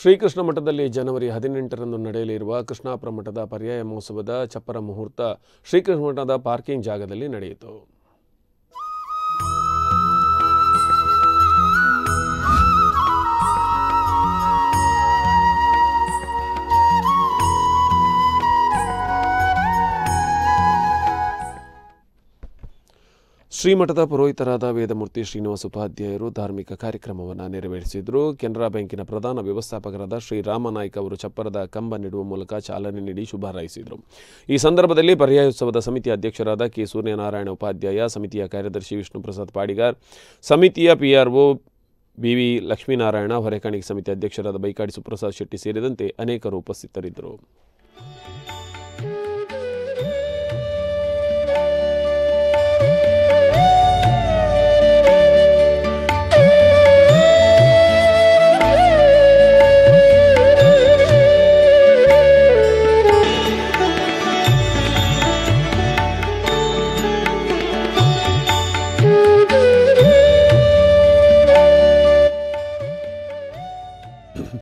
ಶ್ರೀಕೃಷ್ಣ ಮಠದಲ್ಲಿ ಜನವರಿ ಹದಿನೆಂಟರಂದು ನಡೆಯಲಿರುವ ಕೃಷ್ಣಾಪುರ ಮಠದ ಪರ್ಯಾಯ ಮಹೋತ್ಸವದ ಚಪ್ಪರ ಮುಹೂರ್ತ ಶ್ರೀಕೃಷ್ಣ ಮಠದ ಪಾರ್ಕಿಂಗ್ ಜಾಗದಲ್ಲಿ ನಡೆಯಿತು ಶ್ರೀಮಠದ ಪುರೋಹಿತರಾದ ವೇದಮೂರ್ತಿ ಶ್ರೀನಿವಾಸ ಉಪಾಧ್ಯಾಯರು ಧಾರ್ಮಿಕ ಕಾರ್ಯಕ್ರಮವನ್ನು ನೆರವೇರಿಸಿದರು ಕೆನರಾ ಬ್ಯಾಂಕಿನ ಪ್ರಧಾನ ವ್ಯವಸ್ಥಾಪಕರಾದ ಶ್ರೀ ರಾಮನಾಯ್ಕ ಅವರು ಚಪ್ಪರದ ಕಂಬ ನೆಡುವ ಮೂಲಕ ಚಾಲನೆ ನೀಡಿ ಶುಭ ಹಾರೈಸಿದರು ಈ ಸಂದರ್ಭದಲ್ಲಿ ಪರ್ಯಾಯೋತ್ಸವದ ಸಮಿತಿ ಅಧ್ಯಕ್ಷರಾದ ಕೆ ಸೂರ್ಯನಾರಾಯಣ ಉಪಾಧ್ಯಾಯ ಸಮಿತಿಯ ಕಾರ್ಯದರ್ಶಿ ವಿಷ್ಣು ಪ್ರಸಾದ್ ಪಾಡಿಗಾರ್ ಸಮಿತಿಯ ಪಿಆರ್ಒ ಬಿವಿ ಲಕ್ಷ್ಮೀನಾರಾಯಣ ಹೊರೆಕಾಣಿಕೆ ಸಮಿತಿ ಅಧ್ಯಕ್ಷರಾದ ಬೈಕಾಡಿ ಸುಪ್ರಸಾದ್ ಶೆಟ್ಟಿ ಸೇರಿದಂತೆ ಅನೇಕರು ಉಪಸ್ಥಿತರಿದ್ದರು